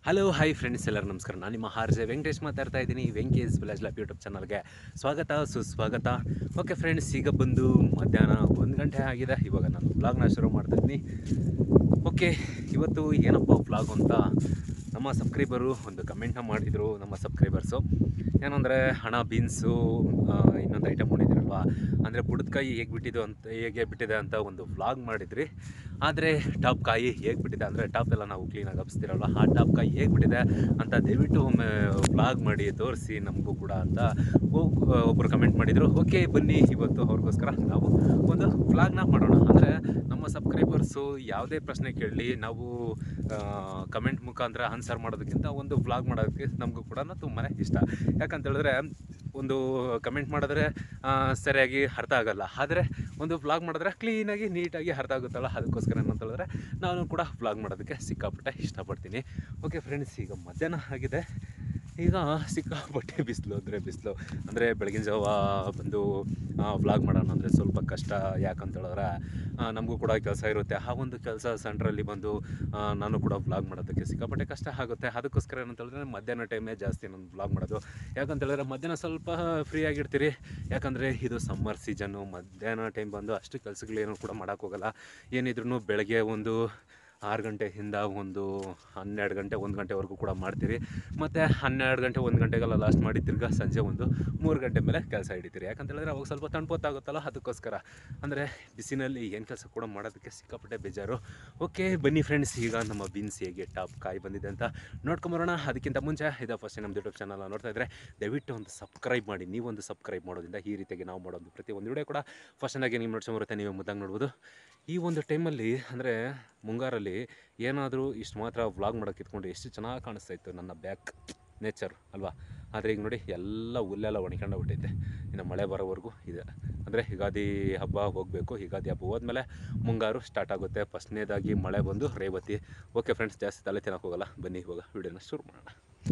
hello hi friends ಎಲ್ಲರೂ ನಮಸ್ಕಾರ ನಾನು ನಿಮ್ಮ ಹಾರ್ಜೆ ವೆಂಕಟೇಶ್ ಮಾತಾಡ್ತಾ ಇದ್ದೀನಿ ವೆಂಕೇಶ್ ವಿಲೇಜ್ ಲ್ಯಾಬ್ ಯೂಟ್ಯೂಬ್ ಚಾನಲ್ಗೆ ಸ್ವಾಗತ ಸುಸ್ವಾಗತ ಓಕೆ ಫ್ರೆಂಡ್ಸ್ ಈಗ ಬಂದು ಮಧ್ಯಾಹ್ನ ಒಂದು ಗಂಟೆ ಆಗಿದೆ ಇವಾಗ ನಾನು ವ್ಲಾಗ್ನ ಶುರು ಮಾಡ್ತಾ ಇದ್ದೀನಿ ಓಕೆ ಇವತ್ತು ಏನಪ್ಪ ವ್ಲಾಗ್ ಅಂತ ನಮ್ಮ ಸಬ್ಸ್ಕ್ರೈಬರು ಒಂದು ಕಮೆಂಟ್ನ ಮಾಡಿದರು ನಮ್ಮ ಸಬ್ಸ್ಕ್ರೈಬರ್ಸು ಏನಂದರೆ ಹಣ ಬೀನ್ಸು ಇನ್ನೊಂದು ಐಟಮ್ ಮಾಡಿದಿರಲ್ವಾ ಅಂದರೆ ಬುಡದ್ಕಾಯಿ ಹೇಗೆ ಬಿಟ್ಟಿದ್ದು ಅಂತ ಹೇಗೆ ಬಿಟ್ಟಿದೆ ಅಂತ ಒಂದು ವ್ಲಾಗ್ ಮಾಡಿದ್ರಿ ಆದರೆ ಟಾಪ್ ಕಾಯಿ ಹೇಗೆ ಬಿಟ್ಟಿದೆ ಅಂದರೆ ಟಾಪ್ ಎಲ್ಲ ನಾವು ಕ್ಲೀನಾಗಿ ಹಬ್ಸ್ತಿರಲ್ವ ಆ ಟಾಪ್ ಕಾಯಿ ಹೇಗೆ ಬಿಟ್ಟಿದೆ ಅಂತ ದಯವಿಟ್ಟು ಒಮ್ಮೆ ವ್ಲಾಗ್ ಮಾಡಿ ತೋರಿಸಿ ನಮಗೂ ಕೂಡ ಅಂತ ಒಬ್ಬರು ಕಮೆಂಟ್ ಮಾಡಿದರು ಓಕೆ ಬನ್ನಿ ಇವತ್ತು ಅವ್ರಿಗೋಸ್ಕರ ನಾವು ಒಂದು ವ್ಲಾಗ್ನ ಮಾಡೋಣ ಅಂದರೆ ನಮ್ಮ ಸಬ್ಸ್ಕ್ರೈಬರ್ಸು ಯಾವುದೇ ಪ್ರಶ್ನೆ ಕೇಳಲಿ ನಾವು ಕಮೆಂಟ್ ಮುಖಾಂತರ ಆನ್ಸರ್ ಮಾಡೋದಕ್ಕಿಂತ ಒಂದು ವ್ಲಾಗ್ ಮಾಡೋದಕ್ಕೆ ನಮಗೂ ಕೂಡ ತುಂಬಾ ಇಷ್ಟ ಯಾಕಂತ ಹೇಳಿದ್ರೆ ಒಂದು ಕಮೆಂಟ್ ಮಾಡಿದ್ರೆ ಆ, ಸರಿಯಾಗಿ ಅರ್ಥ ಆಗಲ್ಲ ಆದರೆ ಒಂದು ವ್ಲಾಗ್ ಮಾಡಿದ್ರೆ ಕ್ಲೀನಾಗಿ ನೀಟಾಗಿ ಅರ್ಥ ಆಗುತ್ತಲ್ಲ ಅದಕ್ಕೋಸ್ಕರ ಏನಂತ ಹೇಳಿದ್ರೆ ನಾನು ಕೂಡ ವ್ಲಾಗ್ ಮಾಡೋದಕ್ಕೆ ಸಿಕ್ಕಾಪಟ್ಟೆ ಇಷ್ಟಪಡ್ತೀನಿ ಓಕೆ ಫ್ರೆಂಡ್ಸ್ ಈಗ ಮಧ್ಯಾಹ್ನ ಆಗಿದೆ ಈಗ ಸಿಕ್ಕಾಪಟ್ಟೆ ಬಿಸಿಲು ಅಂದರೆ ಬಿಸಿಲು ಅಂದರೆ ಬೆಳಗಿನ ಜಾವ ಬಂದು ವ್ಲಾಗ್ ಮಾಡೋಣ ಅಂದರೆ ಸ್ವಲ್ಪ ಕಷ್ಟ ಯಾಕಂತ ಹೇಳಿದ್ರೆ ನಮಗೂ ಕೂಡ ಕೆಲಸ ಇರುತ್ತೆ ಆ ಒಂದು ಕೆಲಸ ಸೆಂಟ್ರಲ್ಲಿ ಬಂದು ಆ, ನಾನು ಕೂಡ ವ್ಲಾಗ್ ಮಾಡೋದಕ್ಕೆ ಸಿಕ್ಕಾಪಟ್ಟೆ ಕಷ್ಟ ಆಗುತ್ತೆ ಅದಕ್ಕೋಸ್ಕರ ಏನಂತ ಹೇಳಿದ್ರೆ ಮಧ್ಯಾಹ್ನ ಟೈಮೇ ಜಾಸ್ತಿ ನಾನು ವ್ಲಾಗ್ ಮಾಡೋದು ಯಾಕಂತ ಹೇಳಿದ್ರೆ ಮಧ್ಯಾಹ್ನ ಸ್ವಲ್ಪ ಫ್ರೀ ಆಗಿರ್ತೀರಿ ಯಾಕಂದರೆ ಇದು ಸಮ್ಮರ್ ಸೀಸನ್ನು ಮಧ್ಯಾಹ್ನ ಟೈಮ್ ಬಂದು ಅಷ್ಟು ಕೆಲಸಗಳೇನು ಕೂಡ ಮಾಡೋಕ್ಕೋಗಲ್ಲ ಏನಿದ್ರು ಬೆಳಗ್ಗೆ ಒಂದು ಆರು ಗಂಟೆಯಿಂದ ಒಂದು ಹನ್ನೆರಡು ಗಂಟೆ ಒಂದು ಗಂಟೆವರೆಗೂ ಕೂಡ ಮಾಡ್ತೀರಿ ಮತ್ತು ಹನ್ನೆರಡು ಗಂಟೆ ಒಂದು ಗಂಟೆಗೆಲ್ಲ ಲಾಸ್ಟ್ ಮಾಡಿ ತಿರ್ಗಾ ಸಂಜೆ ಒಂದು ಮೂರು ಗಂಟೆ ಮೇಲೆ ಕೆಲಸ ಹಿಡಿತೀರಿ ಯಾಕಂತ ಹೇಳಿದ್ರೆ ಅವಾಗ ಸ್ವಲ್ಪ ತಣ್ಪೊತ್ತಾಗುತ್ತಲ್ಲ ಅದಕ್ಕೋಸ್ಕರ ಅಂದರೆ ಬಿಸಿನಲ್ಲಿ ಏನು ಕೆಲಸ ಕೂಡ ಮಾಡೋದಕ್ಕೆ ಸಿಕ್ಕಾಪಟ್ಟೆ ಬೇಜಾರು ಓಕೆ ಬನ್ನಿ ಫ್ರೆಂಡ್ಸ್ ಈಗ ನಮ್ಮ ಬೀನ್ಸ್ ಹೇಗೆ ಟಾಪ್ ಕಾಯಿ ಬಂದಿದೆ ಅಂತ ನೋಡ್ಕೊಂಬರೋಣ ಅದಕ್ಕಿಂತ ಮುಂಚೆ ಇದು ಫಸ್ಟ್ ನಮ್ಮ ಯೂಟ್ಯೂಬ್ ಚಾನಲ್ ನೋಡ್ತಾ ಇದ್ದರೆ ದಯವಿಟ್ಟು ಒಂದು ಸಬ್ಸ್ಕ್ರೈಬ್ ಮಾಡಿ ನೀವೊಂದು ಸಬ್ಸ್ಕ್ರೈಬ್ ಮಾಡೋದ್ರಿಂದ ಈ ರೀತಿಯಾಗಿ ನಾವು ಮಾಡೋದು ಪ್ರತಿ ಒಂದು ವಿಡಿಯೋ ಕೂಡ ಫಸ್ಟ್ನಾಗೆ ನೀವು ನೋಡ್ಕೊಂಬರುತ್ತೆ ನೀವೇ ಮುದ್ದಂಗೆ ನೋಡ್ಬೋದು ಈ ಒಂದು ಟೈಮಲ್ಲಿ ಅಂದರೆ ಮುಂಗಾರಲ್ಲಿ ಏನಾದರೂ ಇಷ್ಟು ಮಾತ್ರ ವ್ಲಾಗ್ ಮಾಡೋಕೆ ಇಟ್ಕೊಂಡು ಎಷ್ಟು ಚೆನ್ನಾಗಿ ಕಾಣಿಸ್ತಾ ಇತ್ತು ನನ್ನ ಬ್ಯಾಕ್ ನೇಚರ್ ಅಲ್ವಾ ಆದರೆ ಈಗ ನೋಡಿ ಎಲ್ಲ ಹುಲ್ಲೆಲ್ಲ ಒಣಕೊಂಡು ಬಿಟ್ಟೈತೆ ಇನ್ನು ಮಳೆ ಬರೋವರೆಗೂ ಇದೆ ಅಂದರೆ ಯುಗಾದಿ ಹಬ್ಬ ಹೋಗಬೇಕು ಯುಗಾದಿ ಹಬ್ಬ ಹೋದ್ಮೇಲೆ ಮುಂಗಾರು ಸ್ಟಾರ್ಟ್ ಆಗುತ್ತೆ ಫಸ್ಟ್ನೇದಾಗಿ ಮಳೆ ಬಂದು ರೇವತಿ ಓಕೆ ಫ್ರೆಂಡ್ಸ್ ಜಾಸ್ತಿ ತಲೆ ತಿನ್ನೋಕೆ ಹೋಗಲ್ಲ ಬನ್ನಿ ಇವಾಗ ವಿಡಿಯೋನ ಶುರು ಮಾಡೋಣ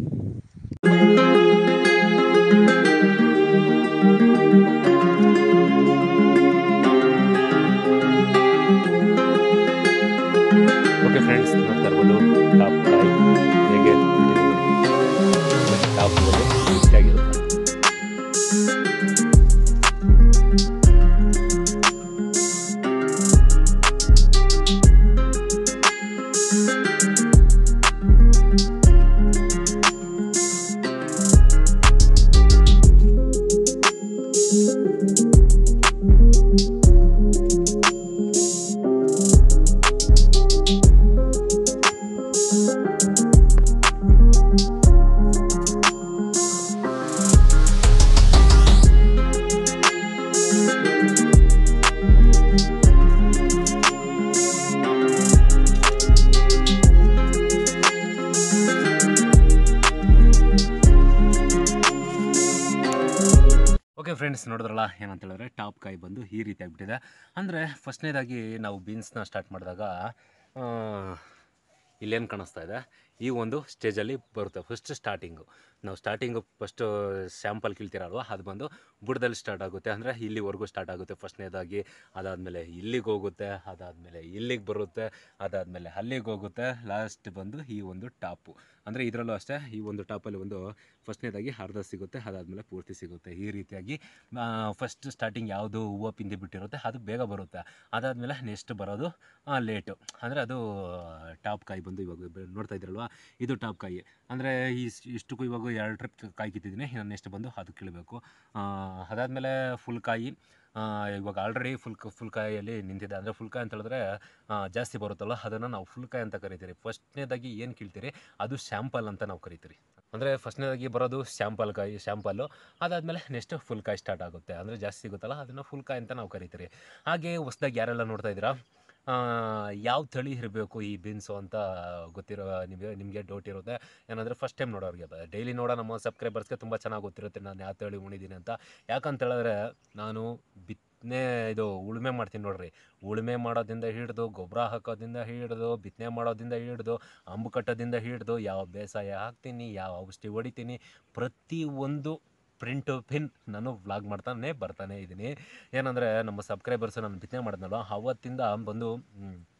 ಓಕೆ ಫ್ರೆಂಡ್ಸ್ ನೋಡ್ತಾ ಇರ್ಬೋದು ಟಾಪ್ ಕಾಯಿ ಹೇಗೆ ಬಿಟ್ಟಿದೆ ನೋಡಿ ಟಾಪ್ ಆಗಿರುತ್ತೆ ಓಕೆ ಫ್ರೆಂಡ್ಸ್ ನೋಡಿದ್ರಲ್ಲ ಏನಂತ ಹೇಳಿದ್ರೆ ಟಾಪ್ ಕಾಯಿ ಬಂದು ಈ ರೀತಿ ಆಗಿಬಿಟ್ಟಿದೆ ಅಂದರೆ ಫಸ್ಟ್ನೇದಾಗಿ ನಾವು ಬೀನ್ಸ್ನ ಸ್ಟಾರ್ಟ್ ಮಾಡಿದಾಗ ಇಲ್ಲೇನು ಕಾಣಿಸ್ತಾ ಇದೆ ಈ ಒಂದು ಸ್ಟೇಜಲ್ಲಿ ಬರುತ್ತೆ ಫಸ್ಟ್ ಸ್ಟಾರ್ಟಿಂಗು ನಾವು ಸ್ಟಾರ್ಟಿಂಗು ಫಸ್ಟು ಸ್ಯಾಂಪಲ್ ಕೀಳ್ತೀರಲ್ವ ಅದು ಬಂದು ಬುಡದಲ್ಲಿ ಸ್ಟಾರ್ಟ್ ಆಗುತ್ತೆ ಅಂದರೆ ಇಲ್ಲಿವರೆಗೂ ಸ್ಟಾರ್ಟ್ ಆಗುತ್ತೆ ಫಸ್ಟ್ನೇದಾಗಿ ಅದಾದಮೇಲೆ ಇಲ್ಲಿಗೆ ಹೋಗುತ್ತೆ ಅದಾದಮೇಲೆ ಇಲ್ಲಿಗೆ ಬರುತ್ತೆ ಅದಾದಮೇಲೆ ಅಲ್ಲಿಗೆ ಹೋಗುತ್ತೆ ಲಾಸ್ಟ್ ಬಂದು ಈ ಒಂದು ಟಾಪು ಅಂದರೆ ಇದರಲ್ಲೂ ಅಷ್ಟೇ ಈ ಒಂದು ಟಾಪಲ್ಲಿ ಒಂದು ಫಸ್ಟ್ನೇದಾಗಿ ಅರ್ಧ ಸಿಗುತ್ತೆ ಅದಾದಮೇಲೆ ಪೂರ್ತಿ ಸಿಗುತ್ತೆ ಈ ರೀತಿಯಾಗಿ ಫಸ್ಟ್ ಸ್ಟಾರ್ಟಿಂಗ್ ಯಾವುದು ಹೂವು ಪಿಂದಿ ಬಿಟ್ಟಿರುತ್ತೆ ಅದು ಬೇಗ ಬರುತ್ತೆ ಅದಾದಮೇಲೆ ನೆಕ್ಸ್ಟ್ ಬರೋದು ಲೇಟು ಅಂದರೆ ಅದು ಟಾಪ್ ಕಾಯಿ ಬಂದು ಇವಾಗ ಬೆ- ನೋಡ್ತಾ ಇದ್ರಲ್ವಾ ಇದು ಟಾಪ್ ಕಾಯಿ ಅಂದರೆ ಈ ಇಷ್ಟಕ್ಕೂ ಇವಾಗ ಎರಡು ಟ್ರಿಪ್ ಕಾಯಿ ಕಿತ್ತಿದ್ದೀನಿ ಇನ್ನು ನೆಕ್ಸ್ಟ್ ಬಂದು ಅದು ಕೀಳಬೇಕು ಅದಾದಮೇಲೆ ಫುಲ್ ಕಾಯಿ ಆ, ಇವಾಗ ಆಲ್ರೆಡಿ ಫುಲ್ ಫುಲ್ ಕಾಯಲ್ಲಿ ನಿಂತಿದೆ ಅಂದರೆ ಫುಲ್ ಕಾಯಿ ಅಂತ ಹೇಳಿದ್ರೆ ಆ, ಜಾಸ್ತಿ ಬರುತ್ತಲ್ಲ ಅದನ್ನು ನಾವು ಫುಲ್ ಕಾಯಿ ಅಂತ ಕರಿತೀರಿ ಫಸ್ಟ್ನೇದಾಗಿ ಏನು ಕೀಳ್ತೀರಿ ಅದು ಶ್ಯಾಂಪಲ್ ಅಂತ ನಾವು ಕರಿತೀರಿ ಅಂದರೆ ಫಸ್ಟ್ನೇದಾಗಿ ಬರೋದು ಶ್ಯಾಂಪಲ್ ಕಾಯಿ ಶ್ಯಾಂಪಲ್ಲು ಅದಾದಮೇಲೆ ನೆಕ್ಸ್ಟ್ ಫುಲ್ ಕಾಯಿ ಸ್ಟಾರ್ಟ್ ಆಗುತ್ತೆ ಅಂದರೆ ಜಾಸ್ತಿ ಸಿಗುತ್ತಲ್ಲ ಅದನ್ನು ಫುಲ್ ಕಾಯಿ ಅಂತ ನಾವು ಕರಿತೀರಿ ಹಾಗೆ ಹೊಸ್ದಾಗಿ ಯಾರೆಲ್ಲ ನೋಡ್ತಾ ಇದ್ದೀರಾ ಯಾವ ತಳಿ ಇರಬೇಕು ಈ ಬೀನ್ಸು ಅಂತ ಗೊತ್ತಿರೋ ನಿಮಗೆ ನಿಮಗೆ ಡೌಟ್ ಇರುತ್ತೆ ಏನಂದರೆ ಫಸ್ಟ್ ಟೈಮ್ ನೋಡೋರಿಗೆ ಡೈಲಿ ನೋಡೋ ನಮ್ಮ ಸಬ್ಸ್ಕ್ರೈಬರ್ಸ್ಗೆ ತುಂಬ ಚೆನ್ನಾಗಿ ಗೊತ್ತಿರುತ್ತೆ ನಾನು ಯಾವ ತಳಿ ಉಣಿದ್ದೀನಿ ಅಂತ ಯಾಕಂತ ಹೇಳಿದ್ರೆ ನಾನು ಬಿತ್ತನೆ ಇದು ಉಳುಮೆ ಮಾಡ್ತೀನಿ ನೋಡ್ರಿ ಉಳುಮೆ ಮಾಡೋದ್ರಿಂದ ಹಿಡಿದು ಗೊಬ್ಬರ ಹಾಕೋದ್ರಿಂದ ಹಿಡಿದು ಬಿತ್ತನೆ ಮಾಡೋದ್ರಿಂದ ಹಿಡಿದು ಅಂಬು ಕಟ್ಟೋದ್ರಿಂದ ಹಿಡಿದು ಯಾವ ಬೇಸಾಯ ಹಾಕ್ತೀನಿ ಯಾವ ಔಷಧಿ ಹೊಡಿತೀನಿ ಪ್ರತಿ ಒಂದು ಪ್ರಿಂಟು ಪಿನ್ ನಾನು ವ್ಲಾಗ್ ಮಾಡ್ತಾನೆ ಬರ್ತಾನೆ ಇದ್ದೀನಿ ಏನಂದರೆ ನಮ್ಮ ಸಬ್ಸ್ಕ್ರೈಬರ್ಸ್ ನಾನು ಬಿತ್ತನೆ ಮಾಡಿದ್ನಲ್ಲ ಅವತ್ತಿಂದ ಬಂದು ಮ್,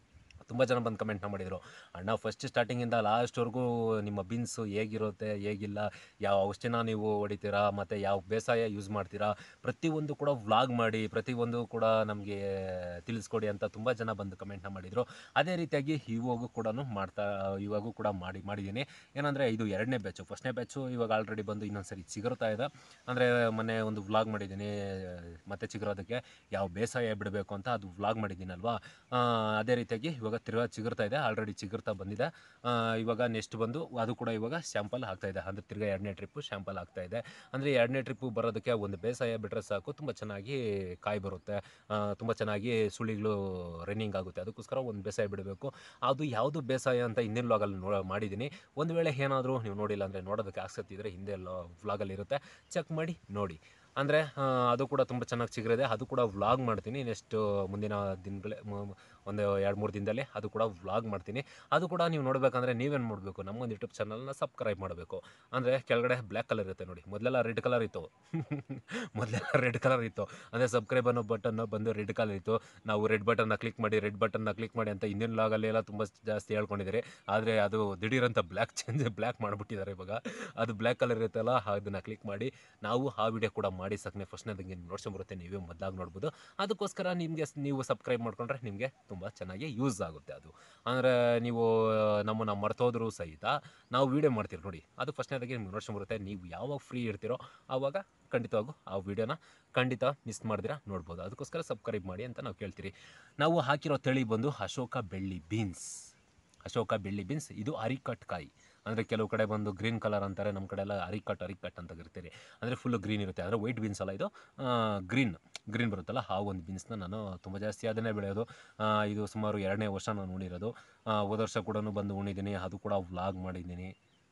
ತುಂಬ ಜನ ಬಂದು ಕಮೆಂಟ್ನ ಮಾಡಿದರು ಅಣ್ಣ ಫಸ್ಟ್ ಸ್ಟಾರ್ಟಿಂಗಿಂದ ಲಾಸ್ಟ್ವರೆಗೂ ನಿಮ್ಮ ಬೀನ್ಸು ಹೇಗಿರುತ್ತೆ ಹೇಗಿಲ್ಲ ಯಾವ ಔಷಧಿನ ನೀವು ಹೊಡಿತೀರಾ ಮತ್ತು ಯಾವ ಬೇಸಾಯ ಯೂಸ್ ಮಾಡ್ತೀರಾ ಪ್ರತಿಯೊಂದು ಕೂಡ ವ್ಲಾಗ್ ಮಾಡಿ ಪ್ರತಿಯೊಂದು ಕೂಡ ನಮಗೆ ತಿಳಿಸ್ಕೊಡಿ ಅಂತ ತುಂಬ ಜನ ಬಂದು ಕಮೆಂಟ್ನ ಮಾಡಿದರು ಅದೇ ರೀತಿಯಾಗಿ ಇವಾಗೂ ಕೂಡ ಮಾಡ್ತಾ ಇವಾಗೂ ಕೂಡ ಮಾಡಿ ಮಾಡಿದ್ದೀನಿ ಏನಂದರೆ ಇದು ಎರಡನೇ ಬ್ಯಾಚು ಫಸ್ಟ್ನೇ ಬ್ಯಾಚು ಇವಾಗ ಆಲ್ರೆಡಿ ಬಂದು ಇನ್ನೊಂದು ಸರಿ ಚಿಗುರ್ತಾ ಇದೆ ಅಂದರೆ ಮೊನ್ನೆ ಒಂದು ವ್ಲಾಗ್ ಮಾಡಿದ್ದೀನಿ ಮತ್ತೆ ಚಿಗುರೋದಕ್ಕೆ ಯಾವ ಬೇಸಾಯ ಬಿಡಬೇಕು ಅಂತ ಅದು ವ್ಲಾಗ್ ಮಾಡಿದ್ದೀನಲ್ವಾ ಆ, ಅದೇ ರೀತಿಯಾಗಿ ಇವಾಗ ತಿರ್ಗಾ ಚಿಗುರ್ತಾ ಇದೆ ಆಲ್ರೆಡಿ ಚಿಗುರ್ತಾ ಬಂದಿದೆ ಆ, ಇವಾಗ ನೆಕ್ಸ್ಟ್ ಬಂದು ಅದು ಕೂಡ ಇವಾಗ ಸ್ಯಾಂಪಲ್ ಆಗ್ತಾ ಇದೆ ಅಂದರೆ ತಿರ್ಗಾ ಎರಡನೇ ಟ್ರಿಪ್ಪು ಸ್ಯಾಂಪಲ್ ಆಗ್ತಾ ಇದೆ ಅಂದರೆ ಎರಡನೇ ಟ್ರಿಪ್ಪು ಬರೋದಕ್ಕೆ ಒಂದು ಬೇಸಾಯ ಬಿಟ್ಟರೆ ಸಾಕು ತುಂಬ ಚೆನ್ನಾಗಿ ಕಾಯಿ ಬರುತ್ತೆ ತುಂಬ ಚೆನ್ನಾಗಿ ಸುಳಿಗಳು ರನ್ನಿಂಗ್ ಆಗುತ್ತೆ ಅದಕ್ಕೋಸ್ಕರ ಒಂದು ಬೇಸಾಯ ಬಿಡಬೇಕು ಅದು ಯಾವುದು ಬೇಸಾಯ ಅಂತ ಹಿಂದಿನ ವ್ಲಾಗಲ್ಲಿ ನೋ ಮಾಡಿದ್ದೀನಿ ಒಂದು ವೇಳೆ ಏನಾದರೂ ನೀವು ನೋಡಿಲ್ಲ ಅಂದರೆ ನೋಡೋದಕ್ಕೆ ಆಸಕ್ತಿ ಇದ್ದರೆ ಹಿಂದೆ ವ್ಲಾಗಲ್ಲಿ ಇರುತ್ತೆ ಚೆಕ್ ಮಾಡಿ ನೋಡಿ ಅಂದರೆ ಅದು ಕೂಡ ತುಂಬ ಚೆನ್ನಾಗಿ ಚಿಗುರಿದೆ ಅದು ಕೂಡ ವ್ಲಾಗ್ ಮಾಡ್ತೀನಿ ನೆಕ್ಸ್ಟ್ ಮುಂದಿನ ದಿನಗಳೇ ಮು- ಒಂದು ಎರಡು ಮೂರು ದಿನದಲ್ಲಿ ಅದು ಕೂಡ ವ್ಲಾಗ್ ಮಾಡ್ತೀನಿ ಅದು ಕೂಡ ನೀವು ನೋಡಬೇಕಂದ್ರೆ ನೀವೇನು ಮಾಡಬೇಕು ನಮ್ಮೊಂದು ಯೂಟ್ಯೂಬ್ ಚಾನಲ್ನ ಸಬ್ಸ್ಕ್ರೈಬ್ ಮಾಡಬೇಕು ಅಂದರೆ ಕೆಳಗಡೆ ಬ್ಲ್ಯಾಕ್ ಕಲರ್ ಇರುತ್ತೆ ನೋಡಿ ಮೊದಲೆಲ್ಲ ರೆಡ್ ಕಲರ್ ಇತ್ತು ಮೊದಲೆಲ್ಲ ರೆಡ್ ಕಲರ್ ಇತ್ತು ಅಂದರೆ ಸಬ್ಸ್ಕ್ರೈಬ್ ಅನ್ನೋ ಬಟನ್ ಬಂದು ರೆಡ್ ಕಲರ್ ಇತ್ತು ನಾವು ರೆಡ್ ಬಟನ್ನ ಕ್ಲಿಕ್ ಮಾಡಿ ರೆಡ್ ಬಟನ್ನ ಕ್ಲಿಕ್ ಮಾಡಿ ಅಂತ ಹಿಂದಿನ ಲಾಗಲ್ಲಿ ಎಲ್ಲ ತುಂಬ ಜಾಸ್ತಿ ಹೇಳ್ಕೊಂಡಿದ್ದಾರೆ ಆದರೆ ಅದು ದಿಢೀರಂತ ಬ್ಲ್ಯಾಕ್ ಚೇಂಜ್ ಬ್ಲ್ಯಾಕ್ ಮಾಡಿಬಿಟ್ಟಿದ್ದಾರೆ ಇವಾಗ ಅದು ಬ್ಲ್ಯಾಕ್ ಕಲರ್ ಇರುತ್ತಲ್ಲ ಅದನ್ನು ಕ್ಲಿಕ್ ಮಾಡಿ ನಾವು ಆ ವಿಡಿಯೋ ಕೂಡ ಮಾಡಿ ಸಕ್ನೆ ಫಸ್ಟ್ನೇದಂಗೆ ನೋಡ್ಸ್ಕೊಂಬರುತ್ತೆ ನೀವೇ ಮೊದಲಾಗಿ ನೋಡ್ಬೋದು ಅದಕ್ಕೋಸ್ಕರ ನಿಮಗೆ ನೀವು ಸಬ್ಸ್ಕ್ರೈಬ್ ಮಾಡ್ಕೊಂಡ್ರೆ ನಿಮಗೆ ತುಂಬ ಚೆನ್ನಾಗಿ ಯೂಸ್ ಆಗುತ್ತೆ ಅದು ಅಂದರೆ ನೀವು ನಮ್ಮನ್ನು ಮರ್ತೋದ್ರೂ ಸಹಿತ ನಾವು ವೀಡಿಯೋ ಮಾಡ್ತೀವಿ ನೋಡಿ ಅದು ಫಸ್ಟ್ನೇದಾಗಿ ನಿಮ್ಗೆ ನೋಡ್ಸ್ಕೊಂಬರುತ್ತೆ ನೀವು ಯಾವಾಗ ಫ್ರೀ ಇರ್ತೀರೋ ಆವಾಗ ಖಂಡಿತವಾಗೂ ಆ ವಿಡಿಯೋನ ಖಂಡಿತ ಮಿಸ್ ಮಾಡ್ದಿರಾ ನೋಡ್ಬೋದು ಅದಕ್ಕೋಸ್ಕರ ಸಬ್ಸ್ಕ್ರೈಬ್ ಮಾಡಿ ಅಂತ ನಾವು ಕೇಳ್ತೀರಿ ನಾವು ಹಾಕಿರೋ ತಳಿ ಬಂದು ಅಶೋಕ ಬೆಳ್ಳಿ ಬೀನ್ಸ್ ಅಶೋಕ ಬೆಳ್ಳಿ ಬೀನ್ಸ್ ಇದು ಅರಿಕಟ್ ಕಾಯಿ ಅಂದರೆ ಕೆಲವು ಕಡೆ ಬಂದು ಗ್ರೀನ್ ಕಲರ್ ಅಂತಾರೆ ನಮ್ಮ ಕಡೆ ಎಲ್ಲ ಅರಿಕಟ್ ಅರಿಕಟ್ ಅಂತ ಕರಿತೀರಿ ಅಂದರೆ ಫುಲ್ಲು ಗ್ರೀನ್ ಇರುತ್ತೆ ಅಂದರೆ ವೈಟ್ ಬೀನ್ಸ್ ಅಲ್ಲ ಇದು ಗ್ರೀನ್ ಗ್ರೀನ್ ಬರುತ್ತಲ್ಲ ಆ ಒಂದು ಬೀನ್ಸ್ನ ನಾನು ತುಂಬ ಜಾಸ್ತಿ ಅದನ್ನೇ ಬೆಳೆಯೋದು ಆ, ಇದು ಸುಮಾರು ಎರಡನೇ ವರ್ಷ ನಾನು ಉಣಿರೋದು ಆ, ಹೋದ ವರ್ಷ ಕೂಡ ಬಂದು ಉಣಿದ್ದೀನಿ ಅದು ಕೂಡ ವ್ಲಾಗ್ ಮಾಡಿದ್ದೀನಿ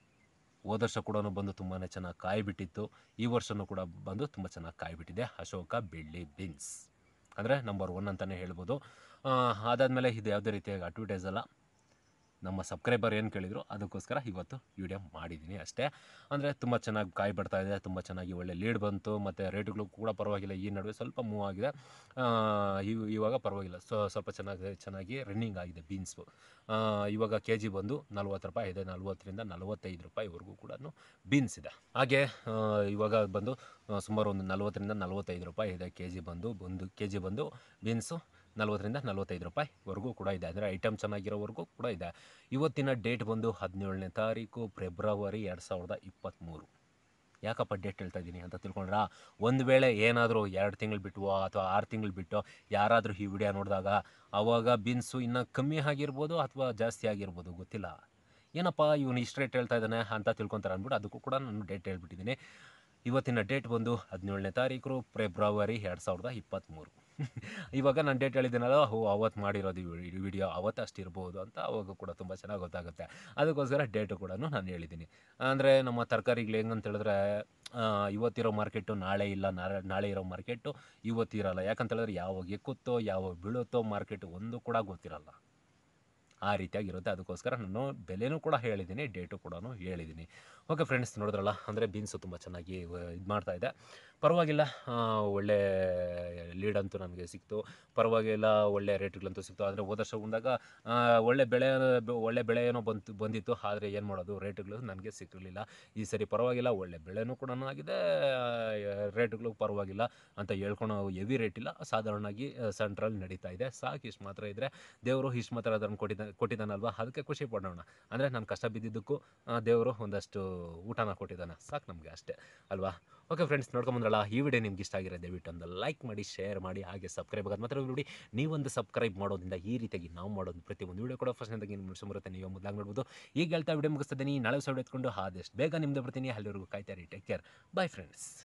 ಹೋದ ವರ್ಷ ಕೂಡ ಬಂದು ತುಂಬಾ ಚೆನ್ನಾಗಿ ಕಾಯಿ ಬಿಟ್ಟಿತ್ತು ಈ ವರ್ಷನೂ ಕೂಡ ಬಂದು ತುಂಬ ಚೆನ್ನಾಗಿ ಕಾಯಿ ಬಿಟ್ಟಿದೆ ಅಶೋಕ ಬೆಳ್ಳಿ ಬೀನ್ಸ್ ಅಂದರೆ ನಂಬರ್ ಒನ್ ಅಂತಲೇ ಹೇಳ್ಬೋದು ಆ, ಅದಾದಮೇಲೆ ಇದು ಯಾವುದೇ ರೀತಿಯಾಗಿ ಅಡ್ವರ್ಟೈಸ್ ಅಲ್ಲ ನಮ್ಮ ಸಬ್ಸ್ಕ್ರೈಬರ್ ಏನು ಕೇಳಿದ್ರು ಅದಕ್ಕೋಸ್ಕರ ಇವತ್ತು ವಿಡಿಯೋ ಮಾಡಿದ್ದೀನಿ ಅಷ್ಟೇ ಅಂದರೆ ತುಂಬ ಚೆನ್ನಾಗಿ ಕಾಯಿ ಬರ್ತಾ ಇದೆ ತುಂಬ ಚೆನ್ನಾಗಿ ಒಳ್ಳೆ ಲೀಡ್ ಬಂತು ಮತ್ತು ರೇಟ್ಗಳು ಕೂಡ ಪರವಾಗಿಲ್ಲ ಈ ನಡುವೆ ಸ್ವಲ್ಪ ಮೂವ್ ಆಗಿದೆ ಆ, ಇವ್- ಇವಾಗ ಪರವಾಗಿಲ್ಲ ಸೊ ಸ್ವಲ್ಪ ಚೆನ್ನಾಗಿ ಚೆನ್ನಾಗಿ ರನ್ನಿಂಗ್ ಆಗಿದೆ ಬೀನ್ಸು ಇವಾಗ ಕೆ ಜಿ ಬಂದು ನಲ್ವತ್ತು ರೂಪಾಯಿ ಇದೆ ನಲ್ವತ್ತರಿಂದ ನಲವತ್ತೈದು ರೂಪಾಯಿವರೆಗೂ ಕೂಡ ಬೀನ್ಸ್ ಇದೆ ಹಾಗೆ ಆ, ಇವಾಗ ಬಂದು ಆ, ಸುಮಾರು ಒಂದು ನಲ್ವತ್ತರಿಂದ ನಲವತ್ತೈದು ರೂಪಾಯಿ ಇದೆ ಕೆ ಜಿ ಬಂದು ಒಂದು ಕೆ ಜಿ ಬಂದು ಬೀನ್ಸು ನಲ್ವತ್ತರಿಂದ ನಲ್ವತ್ತೈದು ರೂಪಾಯಿವರೆಗೂ ಕೂಡ ಇದೆ ಅಂದರೆ ಐಟಮ್ ಚೆನ್ನಾಗಿರೋವರೆಗೂ ಕೂಡ ಇದೆ ಇವತ್ತಿನ ಡೇಟ್ ಬಂದು ಹದಿನೇಳನೇ ತಾರೀಕು ಫೆಬ್ರವರಿ ಎರಡು ಸಾವಿರದ ಇಪ್ಪತ್ತ್ಮೂರು ಯಾಕಪ್ಪ ಡೇಟ್ ಹೇಳ್ತಾ ಇದ್ದೀನಿ ಅಂತ ತಿಳ್ಕೊಂಡ್ರಾ ಒಂದು ವೇಳೆ ಏನಾದರೂ ಎರಡು ತಿಂಗಳು ಬಿಟ್ಟು ಅಥವಾ ಆರು ತಿಂಗಳು ಬಿಟ್ಟು ಯಾರಾದರೂ ಈ ವಿಡಿಯೋ ನೋಡಿದಾಗ ಆವಾಗ ಬೀನ್ಸು ಇನ್ನೂ ಕಮ್ಮಿ ಆಗಿರ್ಬೋದು ಅಥವಾ ಜಾಸ್ತಿ ಆಗಿರ್ಬೋದು ಗೊತ್ತಿಲ್ಲ ಏನಪ್ಪ ಇವನು ಇಷ್ಟು ರೇಟ್ ಹೇಳ್ತಾ ಇದ್ದಾನೆ ಅಂತ ತಿಳ್ಕೊತಾರೆ ಅಂದ್ಬಿಟ್ಟು ಅದಕ್ಕೂ ಕೂಡ ನಾನು ಡೇಟ್ ಹೇಳ್ಬಿಟ್ಟಿದ್ದೀನಿ ಇವತ್ತಿನ ಡೇಟ್ ಬಂದು ಹದಿನೇಳನೇ ತಾರೀಕು ಫೆಬ್ರವರಿ ಎರಡು ಸಾವಿರದ ಇಪ್ಪತ್ತ್ಮೂರು ಇವಾಗ ನಾನು ಡೇಟ್ ಹೇಳಿದ್ದೀನಲ್ಲ ಹೋ ಅವತ್ತು ಮಾಡಿರೋದು ಈ ವಿಡಿಯೋ ಅವತ್ತು ಅಷ್ಟಿರ್ಬೋದು ಅಂತ ಅವಾಗ ಕೂಡ ತುಂಬ ಚೆನ್ನಾಗಿ ಗೊತ್ತಾಗುತ್ತೆ ಅದಕ್ಕೋಸ್ಕರ ಡೇಟು ಕೂಡ ನಾನು ಹೇಳಿದ್ದೀನಿ ಅಂದರೆ ನಮ್ಮ ತರಕಾರಿಗಳು ಹೆಂಗಂತ ಹೇಳಿದ್ರೆ ಆ, ಇವತ್ತಿರೋ ಮಾರ್ಕೆಟು ನಾಳೆ ಇಲ್ಲ ನಾಳೆ ನಾಳೆ ಇರೋ ಮಾರ್ಕೆಟು ಇವತ್ತಿರಲ್ಲ ಯಾಕಂತ ಹೇಳಿದ್ರೆ ಯಾವಾಗ ಎಕ್ಕುತ್ತೋ ಯಾವಾಗ ಬೀಳುತ್ತೋ ಮಾರ್ಕೆಟು ಒಂದು ಕೂಡ ಗೊತ್ತಿರಲ್ಲ ಆ ರೀತಿಯಾಗಿರುತ್ತೆ ಅದಕ್ಕೋಸ್ಕರ ನಾನು ಬೆಲೆನೂ ಕೂಡ ಹೇಳಿದ್ದೀನಿ ಡೇಟು ಕೂಡ ಹೇಳಿದ್ದೀನಿ ಓಕೆ ಫ್ರೆಂಡ್ಸ್ ನೋಡಿದ್ರಲ್ಲ ಅಂದರೆ ಬೀನ್ಸು ತುಂಬ ಚೆನ್ನಾಗಿ ಇದು ಮಾಡ್ತಾ ಇದೆ ಪರವಾಗಿಲ್ಲ ಆ, ಒಳ್ಳೆ ಲೀಡ್ ಅಂತೂ ನನಗೆ ಸಿಕ್ತು ಪರವಾಗಿಲ್ಲ ಒಳ್ಳೆ ರೇಟ್ಗಳಂತೂ ಸಿಕ್ತು ಆದರೆ ಹೋದ ವರ್ಷ ಬಂದಾಗ ಆ, ಒಳ್ಳೆ ಬೆಳೆ ಒಳ್ಳೆ ಬೆಳೆ ಏನೋ ಬಂತು ಬಂದಿತ್ತು ಆದರೆ ಏನು ಮಾಡೋದು ರೇಟ್ಗಳು ನನಗೆ ಸಿಕ್ಕಿರಲಿಲ್ಲ ಈ ಸರಿ ಪರವಾಗಿಲ್ಲ ಒಳ್ಳೆ ಬೆಳೆನೂ ಕೂಡ ಆಗಿದೆ ರೇಟ್ಗಳು ಪರವಾಗಿಲ್ಲ ಅಂತ ಹೇಳ್ಕೊಳೋ ಹೆವಿ ರೇಟ್ ಇಲ್ಲ ಸಾಧಾರಣವಾಗಿ ಸೆಂಟ್ರಲ್ಲಿ ನಡೀತಾ ಇದೆ ಸಾಕು ಇಷ್ಟು ಮಾತ್ರ ಇದ್ದರೆ ದೇವರು ಇಷ್ಟು ಮಾತ್ರ ಅದನ್ನು ಕೊಟ್ಟಿದ್ದ ಕೊಟ್ಟಿದ್ದಾನಲ್ವಾ ಅದಕ್ಕೆ ಖುಷಿ ಪಡೋಣ ಅಂದರೆ ನಾನು ಕಷ್ಟ ಬಿದ್ದಿದ್ದಕ್ಕೂ ಆ, ದೇವರು ಒಂದಷ್ಟು ಊಟನ ಕೊಟ್ಟಿದ್ದಾನೆ ಸಾಕು ನಮಗೆ ಅಷ್ಟೇ ಅಲ್ವಾ ಓಕೆ ಫ್ರೆಂಡ್ಸ್ ನೋಡ್ಕೊಂಬಂದ್ರಲ್ಲ ಈ ವಿಡಿಯೋ ನಿಮ್ಗೆ ಇಷ್ಟ ಆಗಿದೆ ದಯವಿಟ್ಟು ಒಂದು ಲೈಕ್ ಮಾಡಿ ಶೇರ್ ಮಾಡಿ ಹಾಗೆ ಸಬ್ಸ್ಕ್ರೈಬ್ ಆಗೋದು ಮಾತ್ರ ನೋಡಿ ನೀವೊಂದು ಸಬ್ಸ್ಕ್ರೈಬ್ ಮಾಡೋದ್ರಿಂದ ಈ ರೀತಿಯಾಗಿ ನಾವು ಮಾಡೋದು ಪ್ರತಿಯೊಂದು ವಿಡಿಯೋ ಕೂಡ ಫಸ್ಟ್ ನಿಮಗೆ ಬರುತ್ತೆ ನೀವು ಮೊದಲಾಗಿ ನೋಡ್ಬೋದು ಈಗ ಹೇಳ್ತಾ ವಿಡಿಯೋ ಮುಗಿಸ್ತಿದ್ದೀನಿ ನಾಳೆ ಸಾವಿರ ಎತ್ಕೊಂಡು ಆದಷ್ಟು ಬೇಗ ನಿಮ್ದು ಬರ್ತೀನಿ ಅಲ್ಲಿವರೆಗೂ ಕಾಯ್ತಾರೆ ಟೇಕ್ ಕೇರ್ ಬೈ ಫ್ರೆಂಡ್ಸ್